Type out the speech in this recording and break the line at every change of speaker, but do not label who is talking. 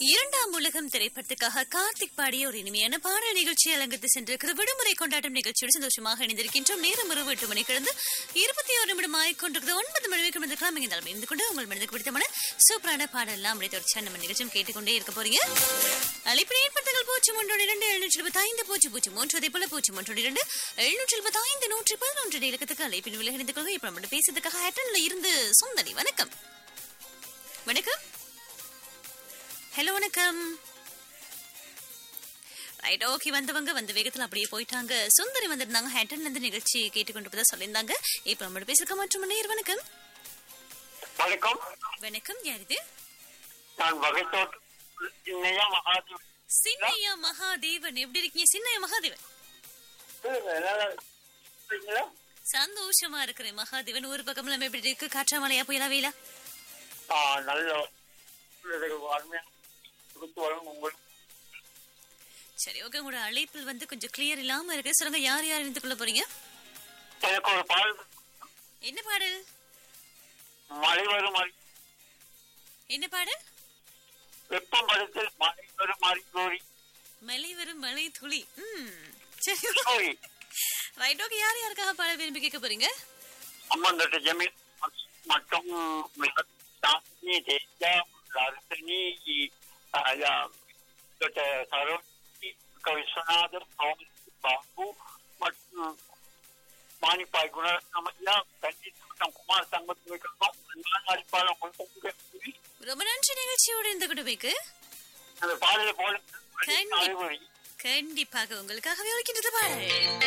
இரண்டாம் உலகம் திரைப்படத்துக்காக கார்த்திக் பாடிய ஒரு இனிமையான பாடல் நிகழ்ச்சி அலங்கத்து சென்றிருக்கிற விடுமுறை கொண்டாட்டம் நிகழ்ச்சியோடு சந்தோஷமாக இணைந்திருக்கின்றோம் நேரம் இரவு எட்டு மணி கிடந்து இருபத்தி ஒரு நிமிடம் ஆயிக்கொண்டிருக்கிறது ஒன்பது மணி வரைக்கும் இருக்கலாம் இங்கே தலைமை இருந்து கொண்டு உங்கள் மனதுக்கு பிடித்தமான சூப்பரான பாடல் எல்லாம் அப்படியே தொடர்ச்சியா நம்ம நிகழ்ச்சியும் கேட்டுக்கொண்டே இருக்க போறீங்க அழைப்பு ஏற்படுத்தங்கள் பூஜ்ஜியம் ஒன்றோடு இரண்டு எழுநூற்றி இருபத்தி ஐந்து பூஜ்ஜியம் பூஜ்ஜியம் மூன்று அதே போல பூஜ்ஜியம் ஒன்றோடு இரண்டு எழுநூற்றி இருபத்தி ஐந்து நூற்றி பதினொன்று இலக்கத்துக்கு அழைப்பின் விலை இணைந்து கொள்க இப்ப நம்ம பேசுறதுக்காக ஹேட்டன்ல இருந்து சுந்தரி வணக்கம் வணக்கம் ஹலோ வணக்கம் ரைட் ஓகே வந்தவங்க வந்த வேகத்துல அப்படியே போயிட்டாங்க சுந்தரி வந்திருந்தாங்க ஹேட்டன்ல இருந்து நிகழ்ச்சி கேட்டுக்கொண்டு போதா சொல்லியிருந்தாங்க இப்ப நம்மளோட பேசுக்க மற்றும் நேர் வணக்கம்
வணக்கம்
வணக்கம் யார் இது
நான் வகைத்தோட்டு சின்னையா மகாதேவ்
சின்னையா மகாதேவன் எப்படி இருக்கீங்க சின்னையா மகாதேவன்
நல்லா இருக்கீங்களா?
சந்தோஷமா இருக்கிறேன் மகாதேவன் ஒரு பக்கம் நம்ம எப்படி இருக்கு காற்றா மலையா புயலா வெயிலா
ஆ, நல்ல உள்ளது வாழ்மை கொடுத்து வரும் உங்களுக்கு
சரி ஓகே உங்களோட அழைப்பில் வந்து கொஞ்சம் கிளியர் இல்லாம இருக்கு சொல்லுங்க யார் யார் இணைந்து கொள்ள போறீங்க
எனக்கு ஒரு பால்
என்ன பாடல்
மழை வரும் மழை
என்ன பாடல்
வெப்பம் படத்தில் மழை வரும் மழை கோரி
மலை வரும் மலை துளி ம் சரி
கோரி
ரைட் ஓகே யார் யாருக்காக பாடல் விரும்பி கேட்க போறீங்க
அம்மன் தொட்ட ஜமீன் மற்றும் சாந்தி தேஜா லர்சனி தொட்ட சரோஜி விஸ்வநாதன் பாபு மற்றும் மாணிப்பாய் குணரத்னமையா கண்டித் மற்றும் குமார் சங்கத்து வைக்கிறோம் அடிப்பாளம் கொடுத்து
ரொம்ப நன்றி நிகழ்ச்சியோடு இருந்த குடும்பைக்கு
அந்த பாடலை போல
கண்டி-
அறிவுரை
கண்டிப்பாக உங்களுக்காகவே ஒழிக்கின்றது பாடல்